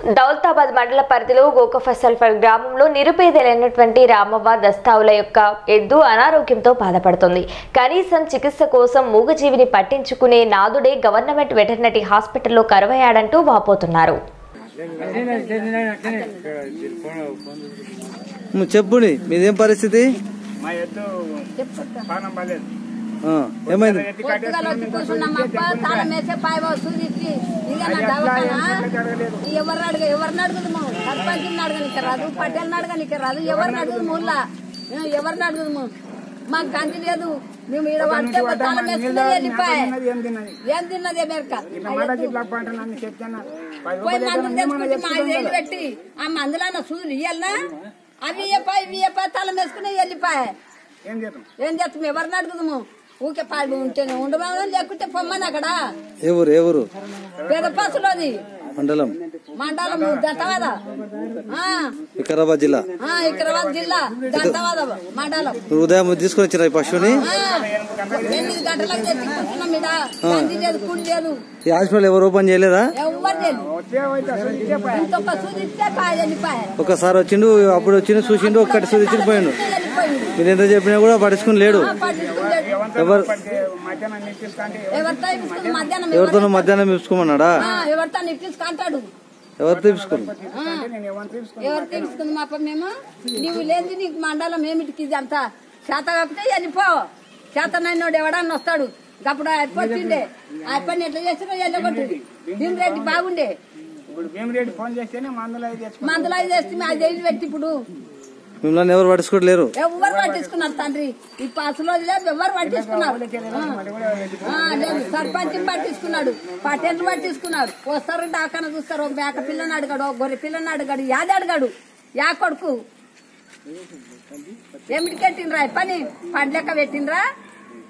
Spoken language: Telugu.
దౌలతాబాద్ మండల పరిధిలో గోకఫసల్ఫల్ గ్రామంలో నిరుపేదలైనటువంటి రామవ్వ దస్తావుల యొక్క ఎద్దు అనారోగ్యంతో బాధపడుతుంది కనీసం చికిత్స కోసం మూగజీవిని పట్టించుకునే నాదుడే గవర్నమెంట్ వెటర్నరీ హాస్పిటల్లో కరువయ్యాడంటూ వాపోతున్నారు నువ్వు చెప్పుడి మీదేం పరిస్థితి మా ఎద్దు పానం బాలేదు ఆ, ఏమైంది ఎత్తి పొద్దుగాల వచ్చి కూర్చున్నామప్ప తాళం వేసే పాయ సూదిచ్చి ఇక నా దవాఖానా ఎవరిని అడగ ఎవరిని అడుగుదు సర్పంచ్ని అడగనిక రాదు పటేల్ని అడగనిక రాదు ఎవరిని అడుగుదు ముల్లా ఎవరిని అడుగుదు మాకు గంతి లేదు మేము ఈడ పడితే తాళం వేసుకునే వెళ్ళిపోయి ఏం తిన్నది ఏం తిన్నది ఎమెరక ఇట్లా మాట ఇట్లా పంట నన్ను చెప్తాను పది పోయి రూపాయలు మందులు తెచ్చుకుంటే మా ఐదు వేలు పెట్టి ఆ మందులన్న సూదులు ఇయ్యాలనా అవి ఇయ్యపాయి ఇవి ఇయ్యపాయి తాళం వేసుకునే వెళ్ళిపోయి ఏం చేద్దాం ఏం చేస్తాం ఎవరిని అడుగుదాము ఊకే పాడి ఉంటేనే ఉండమని లేకుంటే పొమ్మని అక్కడ ఏ ఊరు ఏ ఊరు పేద పసులోది మండలం మండలం దత్తవాద ఆ, వికారాబాద్ జిల్లా ఆ, వికారాబాద్ జిల్లా దత్తవాద మండలం నువ్వు ఉదయం తీసుకొని వచ్చిన ఈ పశువుని ఆ, ఎనిమిది గంటలకు తెచ్చి కూర్చున్నాం ఈడ గంజి లేదు కూడి లేదు ఈ హాస్పిటల్ ఎవరు ఓపెన్ చేయలేదా ఎవ్వరు లేదు వచ్చే అయితే అసలు ఇచ్చే పై ఇంకొక సూది ఇస్తే పాయ వెళ్ళిపోయా ఒకసారి వచ్చిండు అప్పుడు వచ్చిండు చూసిండు ఒక్కటి సూది ఇచ్చి పోయిండు వెళ్ళిపోయింది మీరు ఎంత చెప్పినా కూడా పట్టించుకుని లేడు ఆ, పట్టించుకోలేదు. ఎవరు పడితే మధ్యాహ్నం నిప్పిస్తా అంటే ఎవరితో ఇప్పించుకుని మధ్యాహ్నం ఎవరితోనో మధ్యాహ్నం తీసుకోమన్నాడా ఆ, ఎవరితో ఇప్పించుకుంటాడు ఎవరు తీసుకుని నేను ఎవరిని తీసుకుని ఎవరు తెలుసుకుంది మా అప్ప మేము నీవు లేని నీకు మండలం ఏమిటికి ఇది అంతా చేత కాకపోతే వెళ్ళిపో చేతనైనోడు ఎవడన్నా వస్తాడు అప్పుడు అయిపోతుండే అయిపోయి ఎట్లా చేసినా వెళ్ళగొట్టింది దీని రెడ్డి బాగుండే ఇప్పుడు భీమిరెడ్డి ఫోన్ చేస్తేనే మందులు అయితే తెచ్చుకో మందులు అది చేస్తే అది వెళ్ళి పెట్టి ఇప్పుడు మిమ్మల్ని ఎవరు పట్టించుకోలేరు ఎవరు పట్టించుకున్నారు తండ్రి ఈ పాసులో లేదు ఎవరు పట్టించుకున్నారు ఆ, లేదు సర్పంచ్ పట్టించుకున్నాడు పటేల్ పట్టించుకున్నాడు వస్తారు డాకాన చూస్తారు ఒక మేక పిల్లని అడిగాడు ఒక గొర్రె పిల్లని అడిగాడు యాది అడిగాడు యా కొడుకు ఏమిటి కట్టినరా పని పండ్లెక్క పెట్టినరా